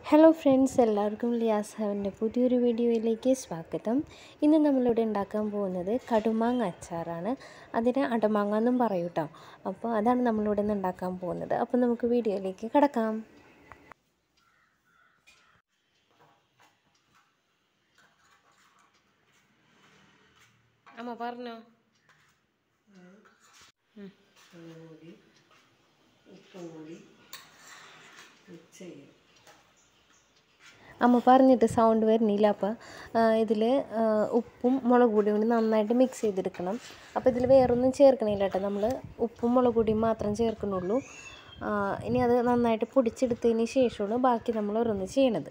Hello friends എല്ലാവർക്കും ലിയാസ് ഹവൻ്റെ പുതിയൊരു വീഡിയോയിലേക്ക് സ്വാഗതം ഇന്ന് നമ്മളിവിടെ ഉണ്ടാക്കാൻ പോകുന്നത് കടുമാങ്ങ അച്ചാറാണ് അതിന് അടമാങ്ങ എന്നും പറയും കേട്ടോ അപ്പോൾ അതാണ് നമ്മളിവിടെ നിന്ന് ഉണ്ടാക്കാൻ പോകുന്നത് അപ്പോൾ നമുക്ക് വീഡിയോയിലേക്ക് കിടക്കാം അമ്മ പറഞ്ഞോ കൂടി ഉപ്പും കൂടി മിക്സ് ചെയ്യും അമ്മ പറഞ്ഞിട്ട് സൗണ്ട് വരുന്നില്ല അപ്പോൾ ഇതിൽ ഉപ്പും മുളക് പൊടിയും കൂടി നന്നായിട്ട് മിക്സ് ചെയ്തെടുക്കണം അപ്പോൾ ഇതിൽ വേറൊന്നും ചേർക്കണില്ല കേട്ടോ നമ്മൾ ഉപ്പും മുളക് പൊടിയും മാത്രം ചേർക്കുന്നുള്ളൂ ആ, ഇനി അത് നന്നായിട്ട് പൊടിച്ചെടുത്തതിന് ശേഷമാണ് ബാക്കി നമ്മൾ ഓരോന്ന് ചെയ്യണത്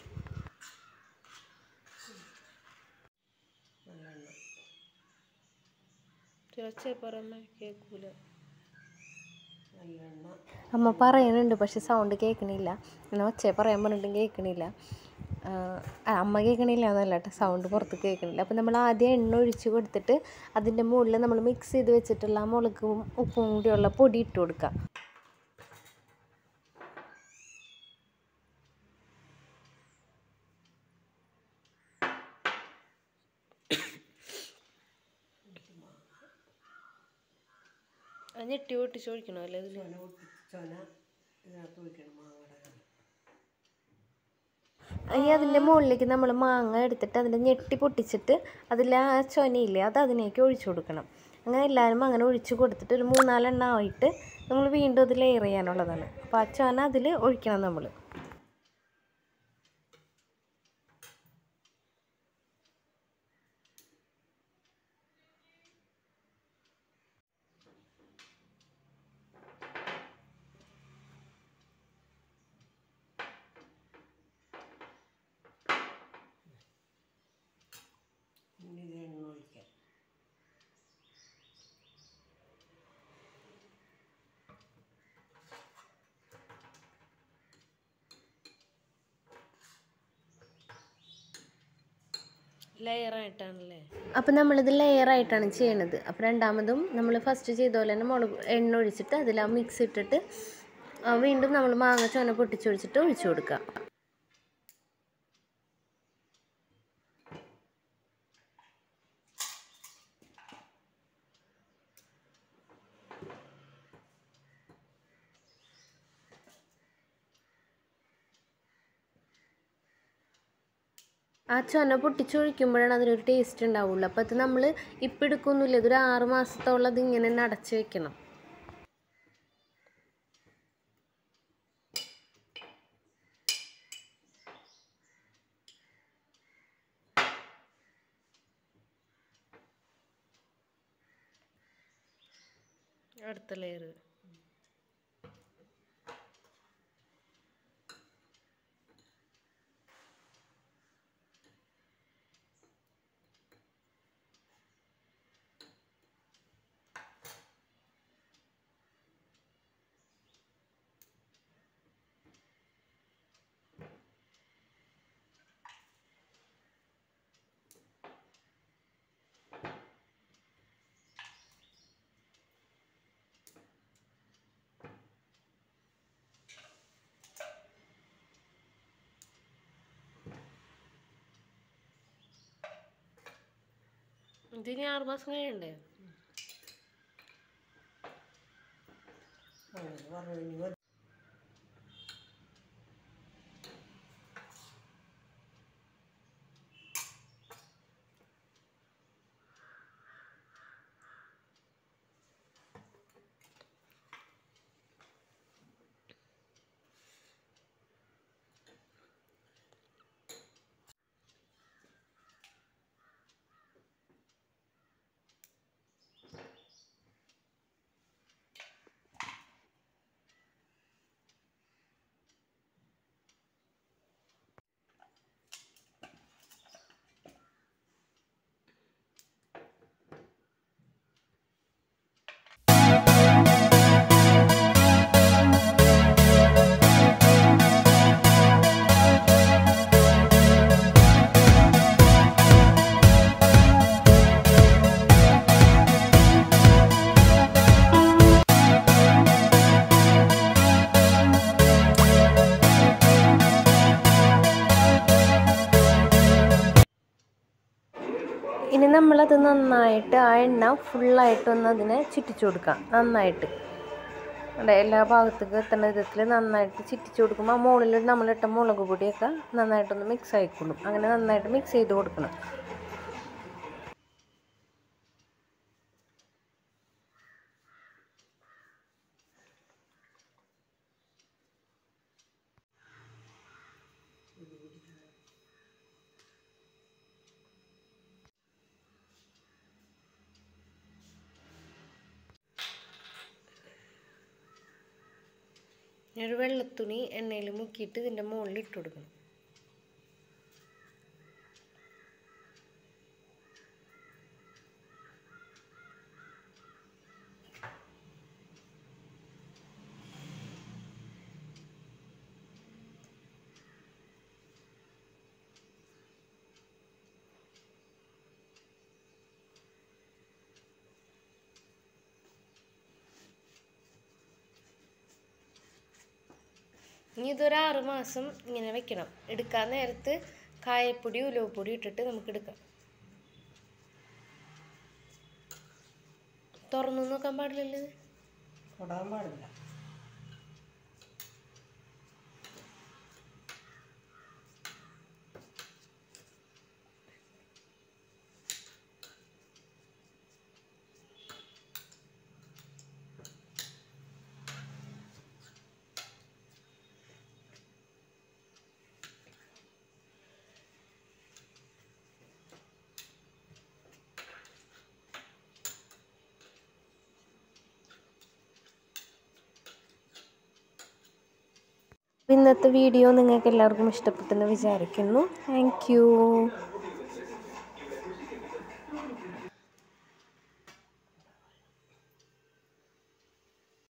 കേൾക്കൂല നല്ലെണ്ണ അമ്മ പറയുന്നുണ്ട് പക്ഷെ സൗണ്ട് കേൾക്കണില്ല എന്നാൽ ഒച്ച പറയാൻ പറഞ്ഞിട്ടും കേൾക്കണില്ല ആ, അമ്മ കേൾക്കണില്ല എന്നല്ല കേട്ടോ സൗണ്ട് പുറത്ത് കേൾക്കണില്ല അപ്പോൾ നമ്മൾ ആദ്യം എണ്ണ ഒഴിച്ച് കൊടുത്തിട്ട് അതിൻ്റെ മുകളിൽ നമ്മൾ മിക്സ് ചെയ്ത് വെച്ചിട്ടുള്ള ആ മുളകും ഉപ്പും കൂടിയുള്ള പൊടി ഇട്ട് കൊടുക്കുക ഞെട്ടി പൊട്ടിച്ച് ഒഴിക്കണോ അല്ലേ ഇതിൽ ചൊന പൊട്ടി ചൊന ഇതിനകത്ത് ഒഴിക്കണം മാങ്ങയുടെ കറി ഇനി അതിൻ്റെ മുകളിലേക്ക് നമ്മൾ മാങ്ങ എടുത്തിട്ട് അതിൻ്റെ ഞെട്ടി പൊട്ടിച്ചിട്ട് അതിൽ ആ ചൊനയില്ലേ അത് അതിലേക്ക് ഒഴിച്ചു കൊടുക്കണം അങ്ങനെ എല്ലാവരും അങ്ങനെ ഒഴിച്ചു കൊടുത്തിട്ട് ഒരു മൂന്നാലെണ്ണ ആയിട്ട് നമ്മൾ വീണ്ടും അത് ലെയർ ചെയ്യാനുള്ളതാണ് അപ്പോൾ ആ ചൊന അതിൽ ഒഴിക്കണം നമ്മൾ ഇനി ഇത് എണ്ണ ഒഴിക്കാം ലെയറായിട്ടാണല്ലേ അപ്പോൾ നമ്മളിത് ലെയറായിട്ടാണ് ചെയ്യണത് അപ്പോൾ രണ്ടാമതും നമ്മൾ ഫസ്റ്റ് ചെയ്ത പോലെ തന്നെ മുളക് എണ്ണ ഒഴിച്ചിട്ട് അതിൽ ആ മിക്സ് ഇട്ടിട്ട് ആ വീണ്ടും നമ്മൾ മാങ്ങ ചൊന പൊട്ടിച്ചൊഴിച്ചിട്ട് ഒഴിച്ചു കൊടുക്കുക ആ ചൊന പൊട്ടിച്ചൊഴിക്കുമ്പോഴാണ് അതിനൊരു ടേസ്റ്റ് ഉണ്ടാവുള്ളൂ അപ്പോൾ അത് നമ്മൾ ഇപ്പം എടുക്കൊന്നുമില്ല ഇതൊരു ആറ് മാസത്തോളം അത് ഇങ്ങനെ തന്നെ അടച്ച് വെക്കണം അടുത്ത ലെയർ ഇതിന് ആറ് മാസം കഴിയണ്ടേ അങ്ങനെ പറഞ്ഞു ഇനി മതി. ഇനി നമ്മളത് നന്നായിട്ട് ആ എണ്ണ ഫുള്ളായിട്ട് ഒന്ന് അതിനെ ചുറ്റിച്ചു കൊടുക്കാം നന്നായിട്ട് അതെ എല്ലാ ഭാഗത്തേക്കും എത്തുന്ന വിധത്തിൽ നന്നായിട്ട് ചുറ്റിച്ചു കൊടുക്കുമ്പോൾ ആ മുകളിൽ നമ്മളിട്ട മുളക് പൊടിയൊക്കെ നന്നായിട്ടൊന്ന് മിക്സ് ആയിക്കൊള്ളും അങ്ങനെ നന്നായിട്ട് മിക്സ് ചെയ്ത് കൊടുക്കണം ഇനി ഒരു വെള്ളത്തുണി എണ്ണയിൽ മുക്കിയിട്ട് ഇതിൻ്റെ മുകളിൽ ഇട്ട് കൊടുക്കണം ഇനി ഇതൊരു ആറ് മാസം ഇങ്ങനെ വെക്കണം എടുക്കാൻ നേരത്ത് കായപ്പൊടി ഉലുവപ്പൊടി ഇട്ടിട്ട് നമുക്ക് എടുക്കാം തുറന്നു നോക്കാൻ പാടില്ലല്ലോ ഇത് തൊടാൻ പാടില്ല ഇന്നത്തെ വീഡിയോ നിങ്ങൾക്ക് എല്ലാവർക്കും ഇഷ്ടപ്പെട്ടെന്ന് വിചാരിക്കുന്നു താങ്ക്